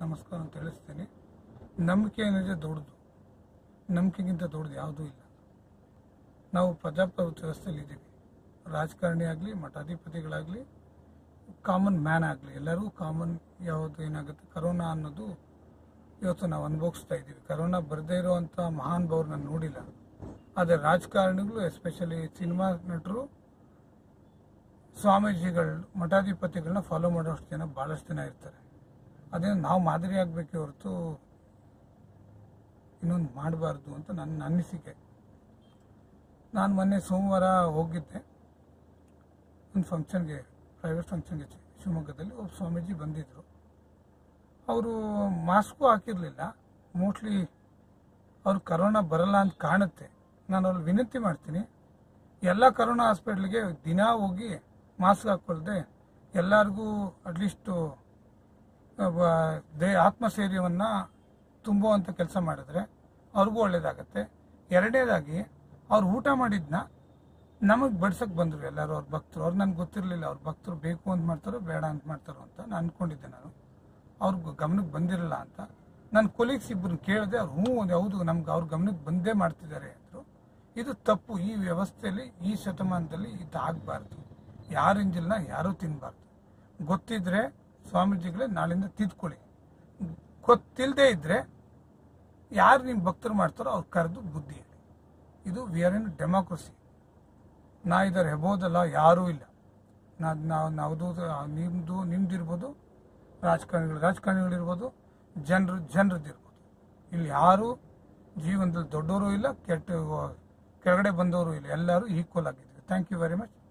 ನಮಸ್ಕಾರ ಅಂತ ತಿಳಿಸ್ತೀನಿ ನಂಬಿಕೆ ಏನಿದೆ ದೊಡ್ಡದು ನಂಬಿಕೆಗಿಂತ ದೊಡ್ಡದು ಯಾವುದೂ ಇಲ್ಲ ನಾವು ಪ್ರಜಾಪ್ರಭುತ್ವ ವ್ಯವಸ್ಥೆಯಲ್ಲಿ ಇದ್ದೀವಿ ರಾಜಕಾರಣಿ ಆಗಲಿ ಮಠಾಧಿಪತಿಗಳಾಗಲಿ ಕಾಮನ್ ಮ್ಯಾನ್ ಆಗಲಿ ಎಲ್ಲರಿಗೂ ಕಾಮನ್ ಯಾವುದು ಏನಾಗುತ್ತೆ ಕರೋನಾ ಅನ್ನೋದು ಇವತ್ತು ನಾವು ಅನುಭವಿಸ್ತಾ ಇದ್ದೀವಿ ಕರೋನಾ ಬರದೇ ಇರುವಂಥ ಮಹಾನ್ ಭಾವ್ರು ನಾನು ನೋಡಿಲ್ಲ ಆದರೆ ರಾಜಕಾರಣಿಗಳು ಎಸ್ಪೆಷಲಿ ಸಿನಿಮಾ ನಟರು ಸ್ವಾಮೀಜಿಗಳು ಮಠಾಧಿಪತಿಗಳನ್ನ ಫಾಲೋ ಮಾಡೋಷ್ಟು ಜನ ಭಾಳಷ್ಟು ಜನ ಇರ್ತಾರೆ ಅದೇ ನಾವು ಮಾದರಿ ಆಗಬೇಕೇ ಹೊರತು ಇನ್ನೊಂದು ಮಾಡಬಾರ್ದು ಅಂತ ನನ್ನ ಅನಿಸಿಕೆ ನಾನು ಮೊನ್ನೆ ಸೋಮವಾರ ಹೋಗಿದ್ದೆ ಒಂದು ಫಂಕ್ಷನ್ಗೆ ಪ್ರೈವೇಟ್ ಫಂಕ್ಷನ್ಗೆ ಶಿವಮೊಗ್ಗದಲ್ಲಿ ಒಬ್ಬ ಸ್ವಾಮೀಜಿ ಬಂದಿದ್ದರು ಅವರು ಮಾಸ್ಕು ಹಾಕಿರಲಿಲ್ಲ ಮೋಸ್ಟ್ಲಿ ಅವ್ರು ಕರೋನಾ ಬರಲ್ಲ ಅಂತ ಕಾಣುತ್ತೆ ನಾನು ಅವ್ರಿಗೆ ವಿನಂತಿ ಮಾಡ್ತೀನಿ ಎಲ್ಲ ಕರೋನಾ ಹಾಸ್ಪಿಟ್ಲಿಗೆ ದಿನ ಹೋಗಿ ಮಾಸ್ಕ್ ಹಾಕ್ಕೊಳ್ದೆ ಎಲ್ಲರಿಗೂ ಅಟ್ಲೀಸ್ಟು ದೇ ಆತ್ಮಸ್ಥೈರ್ಯವನ್ನು ತುಂಬುವಂಥ ಕೆಲಸ ಮಾಡಿದ್ರೆ ಅವ್ರಿಗೂ ಒಳ್ಳೇದಾಗತ್ತೆ ಎರಡನೇದಾಗಿ ಅವ್ರು ಊಟ ಮಾಡಿದ್ನ ನಮಗೆ ಬಡ್ಸಕ್ಕೆ ಬಂದರು ಎಲ್ಲರೂ ಅವ್ರ ಭಕ್ತರು ಅವ್ರು ನನಗೆ ಗೊತ್ತಿರಲಿಲ್ಲ ಅವ್ರ ಭಕ್ತರು ಬೇಕು ಅಂತ ಮಾಡ್ತಾರೋ ಬೇಡ ಅಂತ ಮಾಡ್ತಾರೋ ಅಂತ ನಾನು ಅನ್ಕೊಂಡಿದ್ದೆ ನಾನು ಅವ್ರ ಗಮನಕ್ಕೆ ಬಂದಿರಲ್ಲ ಅಂತ ನನ್ನ ಕೊಲೀಗ್ಸ್ ಇಬ್ಬರು ಕೇಳಿದೆ ಅವ್ರು ಹ್ಞೂ ಒಂದು ಹೌದು ನಮ್ಗೆ ಅವ್ರ ಗಮನಕ್ಕೆ ಬಂದೇ ಮಾಡ್ತಿದ್ದಾರೆ ಅಂದರು ಇದು ತಪ್ಪು ಈ ವ್ಯವಸ್ಥೆಯಲ್ಲಿ ಈ ಶತಮಾನದಲ್ಲಿ ಇದು ಆಗಬಾರ್ದು ಯಾರ ಇಂಜಿಲ್ನ ಯಾರೂ ತಿನ್ನಬಾರ್ದು ಗೊತ್ತಿದ್ರೆ ಸ್ವಾಮೀಜಿಗಳೇ ನಾಳಿಂದ ತಿದ್ಕೊಳ್ಳಿ ಗೊತ್ತಿಲ್ಲದೆ ಇದ್ರೆ ಯಾರು ನಿಮ್ಮ ಭಕ್ತರು ಮಾಡ್ತಾರೋ ಅವ್ರು ಕರೆದು ಬುದ್ಧಿ ಹೇಳಿ ಇದು ವಿ ಆರ್ ಇನ್ ಡೆಮಾಕ್ರಸಿ ನಾ ಇದರ ಹೆಬೋದಲ್ಲ ಯಾರೂ ಇಲ್ಲ ನಾ ನಾವು ನಾವುದು ನಿಮ್ಮದು ನಿಮ್ದಿರ್ಬೋದು ರಾಜಕಾರಣಿಗಳು ರಾಜಕಾರಣಿಗಳಿರ್ಬೋದು ಜನರು ಜನರದ್ದಿರ್ಬೋದು ಇಲ್ಲಿ ಯಾರು ಜೀವನದಲ್ಲಿ ದೊಡ್ಡವರು ಇಲ್ಲ ಕೆಟ್ಟ ಕೆಳಗಡೆ ಬಂದವರು ಇಲ್ಲ ಎಲ್ಲರೂ ಈಕ್ವಲ್ ಆಗಿದ್ದೀವಿ ಥ್ಯಾಂಕ್ ಯು ವೆರಿ ಮಚ್